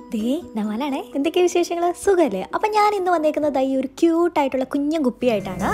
ദേ നവാലാണേ എന്തൊക്കെ വിശേഷങ്ങൾ സുഖമല്ലേ അപ്പം ഞാൻ ഇന്ന് വന്നേക്കുന്നത് ഈ ഒരു ക്യൂട്ടായിട്ടുള്ള കുഞ്ഞൻ കുപ്പിയായിട്ടാണ്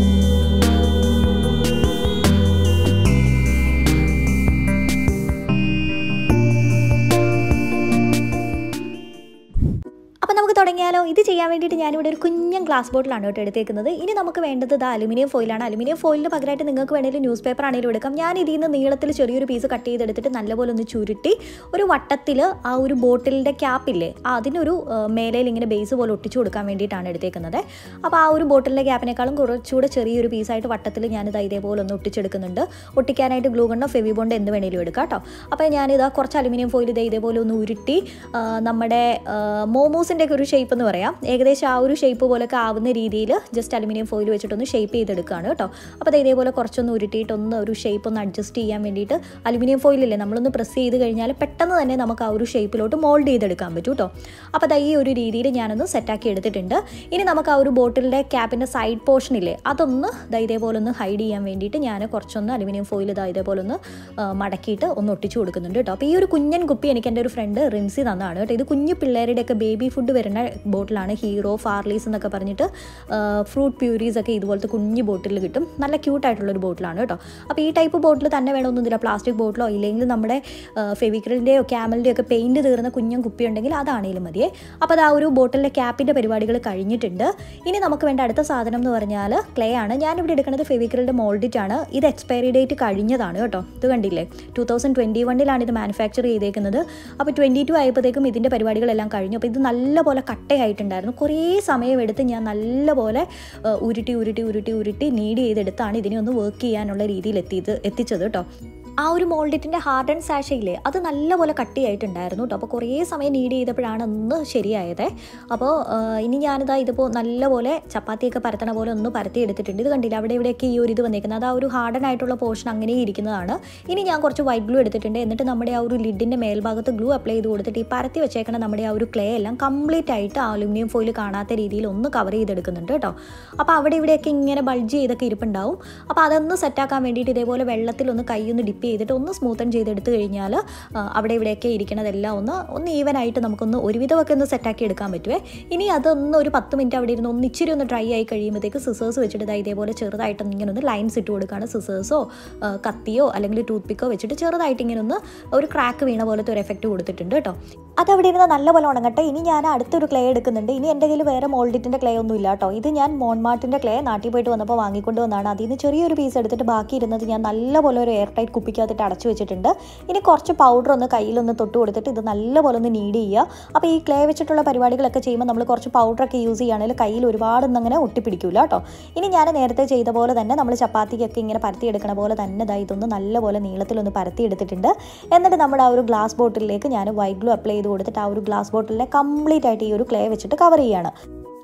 അപ്പം നമുക്ക് തുടങ്ങിയാലോ ഇത് ചെയ്യാൻ വേണ്ടിയിട്ട് ഞാനിവിടെ ഒരു കുഞ്ഞൻ ഗ്ലാസ് ബോട്ടിലാണ് കേട്ടോ എടുത്തേക്കുന്നത് ഇനി നമുക്ക് വേണ്ടത് ഇത് അലുമിനിയം ഫോയിലാണ് അലുമിനിയം ഫോയിലിന് പകരമായിട്ട് നിങ്ങൾക്ക് വേണമെങ്കിൽ ന്യൂസ് പേപ്പർ ആണെങ്കിലും എടുക്കാം ഞാൻ ഇതിൽ നിന്ന് നീളത്തിൽ ചെറിയൊരു പീസ് കട്ട് ചെയ്തെടുത്തിട്ട് നല്ലപോലെ ഒന്ന് ചുരുട്ടി ഒരു വട്ടത്തിൽ ആ ഒരു ബോട്ടിലിൻ്റെ ക്യാപ്പില്ലേ ആ അതിനൊരു ആ, മേലയിൽ ഇങ്ങനെ ബേസ് പോലെ ഒട്ടിച്ചു കൊടുക്കാൻ വേണ്ടിയിട്ടാണ് എടുത്തേക്കുന്നത് അപ്പോൾ ആ ഒരു ബോട്ടിലിൻ്റെ ക്യാപ്പിനേക്കാളും കുറച്ചുകൂടെ ചെറിയൊരു പീസായിട്ട് വട്ടത്തിൽ ഞാനിത് ഇതേപോലെ ഒന്ന് ഒട്ടിച്ചെടുക്കുന്നുണ്ട് ഒട്ടിക്കാനായിട്ട് ഗ്ലൂ ഗണ്ണോ ഫെവി ബോണ്ട് എന്ത് വേണേലും എടുക്കാം കേട്ടോ അപ്പോൾ ഞാനിതാ കുറച്ച് അലുമിനിയം ഫോയിൽ ഇത് ഇതേപോലെ ഒന്ന് ഉരുട്ടി ആ, നമ്മുടെ മോമോസിൻ്റെ ഒക്കെ ഒരു ഷേപ്പ് എന്ന് പറയാം ഏകദേശം ആ ഒരു ഷേപ്പ് പോലൊക്കെ ആവുന്ന രീതിയിൽ ജസ്റ്റ് അലുമിനിയം ഫോയിൽ വെച്ചിട്ടൊന്ന് ഷേപ്പ് ചെയ്തെടുക്കുകയാണ് കേട്ടോ അപ്പോൾ അത് ഇതേപോലെ കുറച്ചൊന്ന് ഉരുട്ടിയിട്ട് ഒന്ന് ഒരു ഷേപ്പ് ഒന്ന് അഡ്ജസ്റ്റ് ചെയ്യാൻ വേണ്ടിയിട്ട് അലുമിനിയം ഫോയിലില്ലേ നമ്മളൊന്ന് പ്രസ് ചെയ്ത് കഴിഞ്ഞാൽ പെട്ടെന്ന് തന്നെ നമുക്ക് ആ ഒരു ഷേപ്പിലോട്ട് മോൾഡ് ചെയ്തെടുക്കാൻ പറ്റും കേട്ടോ അപ്പോൾ അത് ഈ ഒരു രീതിയിൽ ഞാനൊന്ന് സെറ്റാക്കി എടുത്തിട്ടുണ്ട് ഇനി നമുക്ക് ആ ഒരു ബോട്ടിലിൻ്റെ ക്യാപ്പിൻ്റെ സൈഡ് പോർഷൻ ഇല്ലേ അതൊന്ന് ദാ ഇതേപോലെ ഒന്ന് ഹൈഡ് ചെയ്യാൻ വേണ്ടിയിട്ട് ഞാൻ കുറച്ചൊന്ന് അലുമിനിയം ഫോയിൽ ഇതാ ഇതേപോലെ ഒന്ന് ആ, മടക്കിയിട്ട് ഒന്ന് ഒട്ടിച്ചു കൊടുക്കുന്നുണ്ട് കേട്ടോ അപ്പോൾ ഈ ഒരു കുഞ്ഞൻ കുപ്പി എനിക്ക് എൻ്റെ ഒരു ഫ്രണ്ട് റിൻസി തന്നതാണ് കേട്ടോ ഇത് കുഞ്ഞു പിള്ളേരുടെയൊക്കെ ബേബി ഫുഡ് വരുന്ന ബോട്ടിലാണ് ഹീറോ ഫാർലീസ് എന്നൊക്കെ പറഞ്ഞിട്ട് ഫ്രൂട്ട് പ്യൂരീസ് ഒക്കെ ഇതുപോലത്തെ കുഞ്ഞു ബോട്ടിൽ കിട്ടും നല്ല ക്യൂട്ടായിട്ടുള്ളൊരു ബോട്ടിലാണ് കേട്ടോ അപ്പോൾ ഈ ടൈപ്പ് ബോട്ടിൽ തന്നെ വേണമെന്നൊന്നുമില്ല പ്ലാസ്റ്റിക് ബോട്ടിലോ ഇല്ലെങ്കിൽ നമ്മുടെ ഫെവിക്രലിൻ്റെയോ ക്യാമലിൻ്റെയോ ഒക്കെ പെയിൻറ്റ് തീർന്ന കുഞ്ഞൻ കുപ്പി ഉണ്ടെങ്കിൽ അതാണെങ്കിലും മതിയേ അപ്പോൾ അത് ആ ഒരു ബോട്ടിലിൻ്റെ ക്യാപ്പിൻ്റെ പരിപാടികൾ കഴിഞ്ഞിട്ടുണ്ട് ഇനി നമുക്ക് വേണ്ട അടുത്ത സാധനം എന്ന് പറഞ്ഞാൽ ക്ലേ ആണ് ഞാനിവിടെ എടുക്കുന്നത് ഫെവിക്രലിൻ്റെ മോൾഡിറ്റ് ആണ് ഇത് എക്സ്പയറി ഡേറ്റ് കഴിഞ്ഞതാണ് കേട്ടോ ഇത് കണ്ടില്ലേ ടു തൗസൻഡ് ട്വൻറ്റി വണ്ണിലാണ് ഇത് മാനുഫാക്ചർ ചെയ്തേക്കുന്നത് അപ്പോൾ ട്വൻറ്റി ടു ആയപ്പോഴത്തേക്കും ഇതിൻ്റെ പരിപാടികളെല്ലാം കഴിഞ്ഞു അപ്പോൾ ഇത് നല്ലപോലെ കട്ടയായിട്ടുണ്ടായിരുന്നു കുറേ സമയമെടുത്ത് ഞാൻ നല്ലപോലെ ആ, ഉരുട്ടി ഉരുട്ടി ഉരുട്ടി ഉരുട്ടി നീഡ് ചെയ്തെടുത്താണ് ഇതിനെ ഒന്ന് വർക്ക് ചെയ്യാനുള്ള രീതിയിൽ എത്തിയത് എത്തിച്ചത് കേട്ടോ ആ ഒരു മോൾഡിറ്റിൻ്റെ ഹാർഡ് ആൻഡ് സാഷയില്ലേ അത് നല്ലപോലെ കട്ടിയായിട്ടുണ്ടായിരുന്നു കേട്ടോ അപ്പോൾ കുറേ സമയം നീഡ് ചെയ്തപ്പോഴാണ് ഒന്ന് ശരിയായത് അപ്പോൾ ആ, ഇനി ഞാനിതാ ഇതിപ്പോൾ നല്ലപോലെ ചപ്പാത്തിയൊക്കെ പരത്തണ പോലെ ഒന്ന് പരത്തി എടുത്തിട്ടുണ്ട് ഇത് കണ്ടില്ല അവിടെ ഇവിടെയൊക്കെ ഈ ഒരു ഇത് വന്നേക്കുന്നത് അത് ആ ഒരു ഹാർഡൻ ആയിട്ടുള്ള പോർഷൻ അങ്ങനെ ഇരിക്കുന്നതാണ് ഇനി ഞാൻ കുറച്ച് വൈറ്റ് ഗ്ലൂ എടുത്തിട്ടുണ്ട് എന്നിട്ട് നമ്മുടെ ആ ഒരു ലിഡിൻ്റെ മേൽഭാഗത്ത് ഗ്ലൂ അപ്ലൈ ചെയ്ത് കൊടുത്തിട്ട് ഈ പരത്തി വെച്ചേക്കണ നമ്മുടെ ആ ഒരു ക്ലേ എല്ലാം കംപ്ലീറ്റ് ആയിട്ട് അലുമിനിയം ഫോയിൽ കാണാത്ത രീതിയിൽ ഒന്ന് കവർ ചെയ്തെടുക്കുന്നുണ്ട് കേട്ടോ അപ്പോൾ അവിടെ ഇവിടെയൊക്കെ ഇങ്ങനെ ബൾജ് ചെയ്തൊക്കെ ഇരിപ്പുണ്ടാവും അപ്പോൾ അതൊന്ന് സെറ്റാക്കാൻ വേണ്ടിയിട്ട് ഇതേപോലെ വെള്ളത്തിൽ ഒന്ന് കൈ ഒന്ന് ഡിപ്പ് ചെയ്തിട്ട് ഒന്ന് സ്മൂത്തൻ ചെയ്തെടുത്ത് കഴിഞ്ഞാൽ ആ, അവിടെ ഇവിടെയൊക്കെ ഇരിക്കണതെല്ലാം ഒന്ന് ഒന്ന് ഈവൻ ആയിട്ട് നമുക്കൊന്ന് ഒരുവിധമൊക്കെ ഒന്ന് സെറ്റാക്കി എടുക്കാൻ പറ്റുമേ ഇനി അതൊന്ന് ഒരു പത്ത് മിനിറ്റ് അവിടെ ഇരുന്ന് ഒന്ന് ഇച്ചിരി ഒന്ന് ഡ്രൈ ആയി കഴിയുമ്പോഴത്തേക്ക് സിസേഴ്സ് വെച്ചിട്ട് ദാ ഇതേപോലെ ചെറുതായിട്ട് ഇങ്ങനെ ഒന്ന് ലൈൻസ് ഇട്ട് കൊടുക്കുകയാണ് സിസേഴ്സോ കത്തിയോ അല്ലെങ്കിൽ ടൂത്ത് പിക്കോ വെച്ചിട്ട് ചെറുതായിട്ട് ഇങ്ങനെ ഒന്ന് ഒരു ക്രാക്ക് വീണ പോലത്തെ ഒരു എഫക്റ്റ് കൊടുത്തിട്ടുണ്ട് കേട്ടോ അതവിടെ ഇരുന്ന് നല്ലപോലെ ഉണങ്ങട്ടെ ഇനി ഞാൻ അടുത്തൊരു ക്ലേ എടുക്കുന്നുണ്ട് ഇനി എൻ്റെ കയ്യിൽ വേറെ മോൾഡിറ്റിൻ്റെ ക്ലേ ഒന്നും ഇല്ല കേട്ടോ ഇത് ഞാൻ മോൺമാർട്ടിൻ്റെ ക്ലേ നാട്ടിൽ പോയിട്ട് വന്നപ്പോൾ വാങ്ങിക്കൊണ്ട് വന്നതാണ് അതിൽ നിന്ന് ചെറിയൊരു പീസ് എടുത്തിട്ട് ബാക്കി ഇരുന്നത് ഞാൻ നല്ലപോലെ ഒരു എയർ ടൈറ്റ് കുപ്പിക്കകത്തിട്ട് അടച്ചു വെച്ചിട്ടുണ്ട് ഇനി കുറച്ച് പൗഡർ ഒന്ന് കയ്യിലൊന്ന് തൊട്ട് കൊടുത്തിട്ട് ഇത് നല്ലപോലെ ഒന്ന് നീഡ് ചെയ്യുക അപ്പോൾ ഈ ക്ലേ വെച്ചിട്ടുള്ള പരിപാടികളൊക്കെ ചെയ്യുമ്പോൾ നമ്മൾ കുറച്ച് പൗഡറൊക്കെ യൂസ് ചെയ്യുകയാണെങ്കിൽ കയ്യിൽ ഒരുപാടൊന്നും അങ്ങനെ ഒട്ടിപ്പിടിക്കില്ല കേട്ടോ ഇനി ഞാൻ നേരത്തെ ചെയ്ത പോലെ തന്നെ നമ്മൾ ചപ്പാത്തിക്കൊക്കെ ഇങ്ങനെ പരത്തി എടുക്കണ പോലെ തന്നെ ഇതാ ഇതൊന്ന് നല്ലപോലെ നീളത്തിലൊന്ന് പരത്തി എടുത്തിട്ടുണ്ട് എന്നിട്ട് നമ്മുടെ ആ ഒരു ഗ്ലാസ് ബോട്ടിലേക്ക് ഞാൻ വൈറ്റ് ഗ്ലൂ അപ്ലൈ ചെയ്ത് കൊടുത്തിട്ട് ആ ഒരു ഗ്ലാസ് ബോട്ടിലിനെ കംപ്ലീറ്റ് ആയിട്ട് ഈ ഒരു ക്ലേ വെച്ചിട്ട് കവർ ചെയ്യാണ്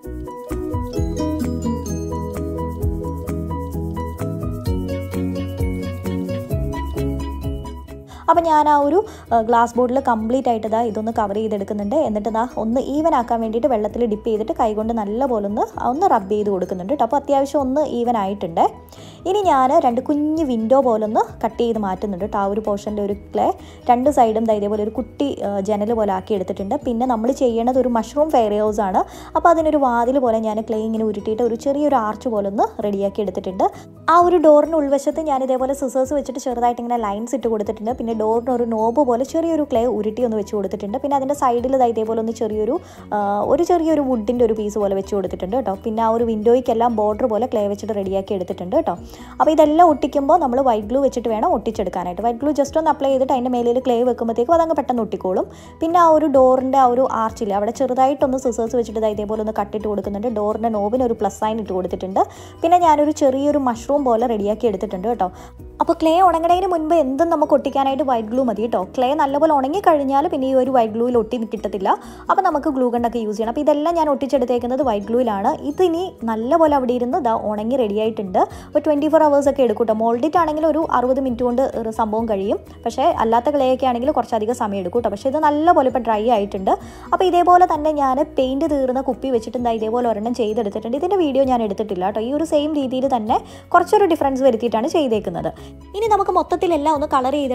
അപ്പോൾ ഞാൻ ആ ഒരു ഗ്ലാസ് ബോട്ടിൽ കംപ്ലീറ്റ് ആയിട്ട് ഇതാ ഇതൊന്ന് കവർ ചെയ്തെടുക്കുന്നുണ്ട് എന്നിട്ട് ഇതാ ഒന്ന് ഈവൻ ആക്കാൻ വേണ്ടിയിട്ട് വെള്ളത്തിൽ ഡിപ്പ് ചെയ്തിട്ട് കൈകൊണ്ട് നല്ലപോലെ ഒന്ന് ഒന്ന് റബ്ബ് ചെയ്ത് കൊടുക്കുന്നുണ്ട് കേട്ടോ അപ്പോൾ അത്യാവശ്യം ഒന്ന് ഈവൻ ആയിട്ടുണ്ട് ഇനി ഞാൻ രണ്ട് കുഞ്ഞ് വിൻഡോ പോലൊന്ന് കട്ട് ചെയ്ത് മാറ്റുന്നുണ്ട് കേട്ടോ ആ ഒരു പോർഷൻ്റെ ഒരു ക്ലേ രണ്ട് സൈഡും ദാ ഇതേപോലെ ഒരു കുട്ടി ആ, ജനൽ പോലെ ആക്കി എടുത്തിട്ടുണ്ട് പിന്നെ നമ്മൾ ചെയ്യണത് ഒരു മഷ്റൂം ഫെയറിയോസ് ആണ് അപ്പോൾ അതിനൊരു വാതിൽ പോലെ ഞാൻ ക്ലേ ഇങ്ങനെ ഉരുട്ടിയിട്ട് ഒരു ചെറിയൊരു ആർച്ച് പോലെ ഒന്ന് റെഡിയാക്കി എടുത്തിട്ടുണ്ട് ആ ഒരു ഡോറിന് ഉൾവശത്ത് ഞാൻ ഇതേപോലെ സിസേഴ്സ് വെച്ചിട്ട് ചെറുതായിട്ട് ഇങ്ങനെ ലൈൻസ് ഇട്ട് കൊടുത്തിട്ടുണ്ട് പിന്നെ ഡോറിന് ഒരു നോബ് പോലെ ചെറിയൊരു ക്ലേ ഉരുട്ടി ഒന്ന് വെച്ച് കൊടുത്തിട്ടുണ്ട് പിന്നെ അതിൻ്റെ സൈഡിൽ ഇതാ ഇതേപോലെ ഒന്ന് ചെറിയൊരു ആ, ഒരു ചെറിയൊരു വുഡിൻ്റെ ഒരു പീസ് പോലെ വെച്ച് കൊടുത്തിട്ടുണ്ട് കേട്ടോ പിന്നെ ആ ഒരു വിൻഡോയ്ക്കെല്ലാം ബോർഡർ പോലെ ക്ലേ വെച്ചിട്ട് റെഡിയാക്കി എടുത്തിട്ടുണ്ട് കേട്ടോ അപ്പോൾ ഇതെല്ലാം ഒട്ടിക്കുമ്പോൾ നമ്മൾ വൈറ്റ് ഗ്ലൂ വെച്ചിട്ട് വേണം ഒട്ടിച്ചെടുക്കാനായിട്ട് വൈറ്റ് ഗ്ലൂ ജസ്റ്റ് ഒന്ന് അപ്ലൈ ചെയ്തിട്ട് അതിൻ്റെ മേലിൽ ക്ലേ വെക്കുമ്പോഴത്തേക്കും അതങ്ങ് പെട്ടെന്ന് ഒട്ടിക്കോളും പിന്നെ ആ ഒരു ഡോറിൻ്റെ ആ ഒരു ആർച്ചില്ല അവിടെ ചെറുതായിട്ടൊന്ന് സിസേഴ്സ് വെച്ചിട്ട് ദാ ഇതേപോലെ ഒന്ന് കട്ടിട്ട് കൊടുക്കുന്നുണ്ട് ഡോറിൻ്റെ നോബിന് ഒരു പ്ലസ് സൈൻ ഇട്ട് കൊടുത്തിട്ടുണ്ട് പിന്നെ ഞാനൊരു ചെറിയൊരു മഷ്റൂം പോലെ റെഡിയാക്കി എടുത്തിട്ടുണ്ട് കേട്ടോ അപ്പോൾ ക്ലേ ഉണങ്ങണതിന് മുൻപ് എന്തും നമുക്ക് ഒട്ടിക്കാനായിട്ട് വൈറ്റ് ഗ്ലൂ മതി കേട്ടോ ക്ലേ നല്ലപോലെ ഉണങ്ങി കഴിഞ്ഞാൽ പിന്നെ ഈ ഒരു വൈറ്റ് ഗ്ലൂവിൽ ഒട്ടി കിട്ടത്തില്ല അപ്പോൾ നമുക്ക് ഗ്ലൂ ഗണ്ണൊക്കെ യൂസ് ചെയ്യണം അപ്പോൾ ഇതെല്ലാം ഞാൻ ഒട്ടിച്ചെടുത്തേക്കുന്നത് വൈറ്റ് ഗ്ലൂവിലാണ് ഇതിനി നല്ലപോലെ അവിടെ ഇരുന്ന് ദാ ഉണങ്ങി റെഡി ആയിട്ടുണ്ട് ഒരു ട്വൻറ്റി ഫോർ അവേഴ്സ് ഒക്കെ എടുക്കും കേട്ടോ മോൾഡിറ്റ് ആണെങ്കിൽ ഒരു അറുപത് മിനിറ്റ് കൊണ്ട് ഒരു സംഭവം കഴിയും പക്ഷേ അല്ലാത്ത ക്ലേ ഒക്കെ ആണെങ്കിൽ കുറച്ചധികം സമയം എടുക്കും കേട്ടോ പക്ഷേ ഇത് നല്ലപോലെ ഇപ്പോൾ ഡ്രൈ ആയിട്ടുണ്ട് അപ്പോൾ ഇതേപോലെ തന്നെ ഞാൻ പെയിൻറ്റ് തീർന്ന കുപ്പി വെച്ചിട്ട് എന്താ ഇതേപോലെ ഒരെണ്ണം ചെയ്തെടുത്തിട്ടുണ്ട് ഇതിൻ്റെ വീഡിയോ ഞാൻ എടുത്തിട്ടില്ല കേട്ടോ ഈ ഒരു സെയിം രീതിയിൽ തന്നെ കുറച്ചൊരു ഡിഫറൻസ് വരുത്തിയിട്ടാണ് ചെയ്തേക്കുന്നത് ഇനി നമുക്ക് മൊത്തത്തിലെല്ലാം ഒന്ന് കളർ ചെയ്തെടുക്കാം കളർ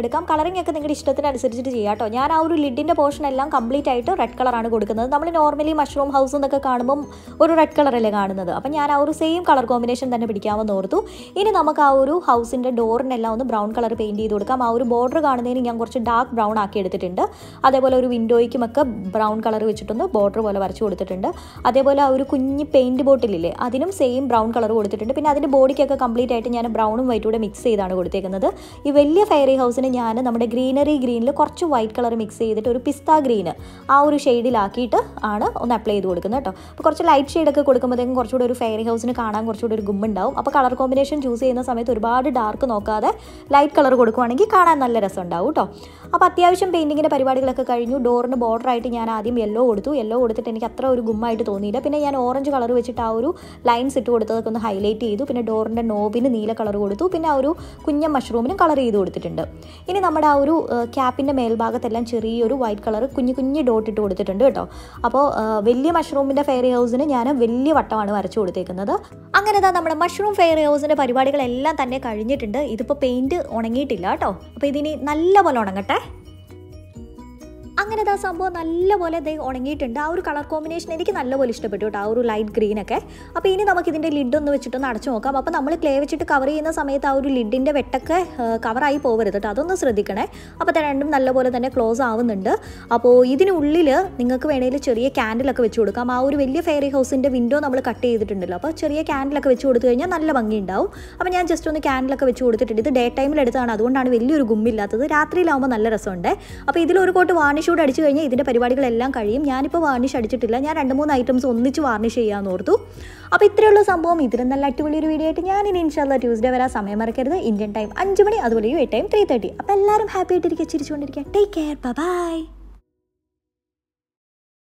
കളറിംഗ് ഒക്കെ നിങ്ങളുടെ ഇഷ്ടത്തിനനുസരിച്ചിട്ട് ചെയ്യാം കേട്ടോ ഞാൻ ആ ഒരു ലിഡിൻ്റെ പോർഷൻ എല്ലാം കംപ്ലീറ്റ് ആയിട്ട് റെഡ് കളറാണ് കൊടുക്കുന്നത് നമ്മൾ നോർമലി മഷ്റൂം ഹൗസ് എന്നൊക്കെ കാണുമ്പം ഒരു റെഡ് കളറല്ലേ കാണുന്നത് അപ്പം ഞാൻ ആ ഒരു സെയിം കളർ കോമ്പിനേഷൻ തന്നെ പിടിക്കാമെന്ന് ഓർത്തു ഇനി നമുക്ക് ആ ഒരു ഹൗസിൻ്റെ ഡോറിനെല്ലാം ഒന്ന് ബ്രൗൺ കളർ പെയിൻറ്റ് ചെയ്ത് കൊടുക്കാം ആ ഒരു ബോർഡർ കാണുന്നതിന് ഞാൻ കുറച്ച് ഡാർക്ക് ബ്രൗൺ ആക്കി എടുത്തിട്ടുണ്ട് അതേപോലെ ഒരു വിൻഡോയ്ക്കുമൊക്കെ ബ്രൗൺ കളർ വെച്ചിട്ടൊന്ന് ബോർഡർ പോലെ വരച്ച് കൊടുത്തിട്ടുണ്ട് അതേപോലെ ആ ഒരു കുഞ്ഞ് പെയിൻറ്റ് ബോട്ടിലില്ലേ അതിനും സെയിം ബ്രൗൺ കളർ കൊടുത്തിട്ടുണ്ട് പിന്നെ അതിൻ്റെ ബോഡിക്കൊക്കെ കംപ്ലീറ്റ് ആയിട്ട് ഞാൻ ബ്രൗണും വൈറ്റും കൂടെ മിക്സ് ചെയ്താണ് കൊടുത്തേക്കുന്നത് ഈ വലിയ ഫെയറി ഹൗസിന് ഞാൻ നമ്മുടെ ഗ്രീനറി ഗ്രീനിൽ കുറച്ച് വൈറ്റ് കളർ മിക്സ് ചെയ്തിട്ട് ഒരു പിസ്ത ഗ്രീന് ആ ഒരു ഷെയ്ഡിലാക്കിയിട്ട് ആണ് ഒന്ന് അപ്ലൈ ചെയ്ത് കൊടുക്കുന്നത് കേട്ടോ അപ്പോൾ കുറച്ച് ലൈറ്റ് ഷെയ്ഡൊക്കെ കൊടുക്കുമ്പോഴത്തേക്കും കുറച്ചുകൂടി ഒരു ഫെയറി ഹൗസിന് കാണാൻ കുറച്ചുകൂടി ഒരു ഗുമ്മുണ്ടാവും അപ്പോൾ കളർ കോമ്പിനേഷൻ ചൂസ് ചെയ്യുന്ന സമയത്ത് ഒരുപാട് ഡാർക്ക് നോക്കാതെ ലൈറ്റ് കളർ കൊടുക്കുവാണെങ്കിൽ കാണാൻ നല്ല രസം ഉണ്ടാവും കേട്ടോ അപ്പോൾ അത്യാവശ്യം പെയിൻറ്റിങ്ങിൻ്റെ പരിപാടികളൊക്കെ കഴിഞ്ഞു ഡോറിന് ബോർഡറായിട്ട് ഞാൻ ആദ്യം യെല്ലോ കൊടുത്തു യെല്ലോ കൊടുത്തിട്ട് എനിക്ക് അത്ര ഒരു ഗുമ്മായിട്ട് തോന്നിയില്ല പിന്നെ ഞാൻ ഓറഞ്ച് കളർ വെച്ചിട്ട് ആ ഒരു ലൈൻസ് ഇട്ട് കൊടുത്തതൊക്കെ ഒന്ന് ഹൈലൈറ്റ് ചെയ്തു പിന്നെ ഡോറിൻ്റെ നോബിന് നീല കളർ കൊടുത്തു പിന്നെ ആ ഒരു കുഞ്ഞൻ മഷ്റൂമിനും കളർ ചെയ്ത് കൊടുത്തിട്ടുണ്ട് ഇനി നമ്മുടെ ആ ഒരു ക്യാപ്പിൻ്റെ മേൽഭാഗത്തെല്ലാം ചെറിയൊരു വൈറ്റ് കളർ കുഞ്ഞു കുഞ്ഞു ഡോട്ട് ഇട്ട് കൊടുത്തിട്ടുണ്ട് കേട്ടോ അപ്പോൾ ആ, വലിയ മഷ്റൂമിൻ്റെ ഫെയറി ഹൗസിന് ഞാൻ വലിയ വട്ടമാണ് വരച്ചു കൊടുത്തേക്കുന്നത് അങ്ങനെ ഇതാ നമ്മുടെ മഷ്റൂം ഫെയറി ഹൗസിൻ്റെ പരിപാടികളെല്ലാം തന്നെ കഴിഞ്ഞിട്ടുണ്ട് ഇതിപ്പോൾ പെയിൻറ്റ് ഉണങ്ങിയിട്ടില്ല കേട്ടോ അപ്പോൾ ഇതിനി നല്ലപോലെ ഉണങ്ങട്ടെ അങ്ങനെ ഇതാ സംഭവം നല്ലപോലെ ഇത് ഉണങ്ങിയിട്ടുണ്ട് ആ ഒരു കളർ കോമ്പിനേഷൻ എനിക്ക് നല്ലപോലെ ഇഷ്ടപ്പെട്ടു കേട്ടോ ആ ഒരു ലൈറ്റ് ഗ്രീൻ ഒക്കെ അപ്പോൾ ഇനി നമുക്ക് ഇതിൻ്റെ ലിഡ് ഒന്ന് വെച്ചിട്ടൊന്ന് അടച്ചു നോക്കാം അപ്പോൾ നമ്മൾ ക്ലേ വെച്ചിട്ട് കവർ ചെയ്യുന്ന സമയത്ത് ആ ഒരു ലിഡിൻ്റെ വെട്ടൊക്കെ കവറായി പോകരുത് കേട്ടോ അതൊന്ന് ശ്രദ്ധിക്കണേ അപ്പോൾ ഇത് രണ്ടും നല്ലപോലെ തന്നെ ക്ലോസ് ആവുന്നുണ്ട് അപ്പോൾ ഇതിനുള്ളിൽ നിങ്ങൾക്ക് വേണമെങ്കിൽ ചെറിയ ക്യാൻഡിലൊക്കെ വെച്ച് കൊടുക്കാം ആ ഒരു വലിയ ഫെയറി ഹൗസിൻ്റെ വിൻഡോ നമ്മൾ കട്ട് ചെയ്തിട്ടുണ്ടല്ലോ അപ്പോൾ ചെറിയ ക്യാൻഡിലൊക്കെ വെച്ച് കൊടുത്തു കഴിഞ്ഞാൽ നല്ല ഭംഗി ഉണ്ടാവും അപ്പോൾ ഞാൻ ജസ്റ്റ് ഒന്ന് ക്യാൻഡിലൊക്കെ വെച്ച് കൊടുത്തിട്ടുണ്ട് ഇത് ഡേ ടൈമിൽ എടുത്തതാണ് അതുകൊണ്ടാണ് വലിയൊരു ഗുമ്മില്ലാത്തത് രാത്രിയിലാവുമ്പോൾ നല്ല രസമുണ്ട് അപ്പോൾ ഇതിലൊരു കോട്ട് വാർണിഷ് കൂടെ അടിച്ചു കഴിഞ്ഞാൽ ഇതിൻ്റെ പരിപാടികളെല്ലാം കഴിയും ഞാനിപ്പോൾ വാർണിഷ് അടിച്ചിട്ടില്ല ഞാൻ രണ്ട് മൂന്ന് ഐറ്റംസ് ഒന്നിച്ച് വാർണിഷ് ചെയ്യാമെന്ന് ഓർത്തു അപ്പോൾ ഇത്രയുള്ള സംഭവം ഇതിലും നല്ല അടിപൊളി ഒരു വീഡിയോ ആയിട്ട് ഞാൻ ഇനി ഇൻഷാല്ല ട്യൂസ്ഡേ വരാൻ സമയം മറക്കരുത് ഇന്ത്യൻ ടൈം അഞ്ച് മണി അതുപോലെ U A time three thirty അപ്പോൾ എല്ലാവരും ഹാപ്പി ആയിട്ടിരിക്കുക ചിരിച്ചുകൊണ്ടിരിക്കുക ടേക്ക് കെയർ ബൈ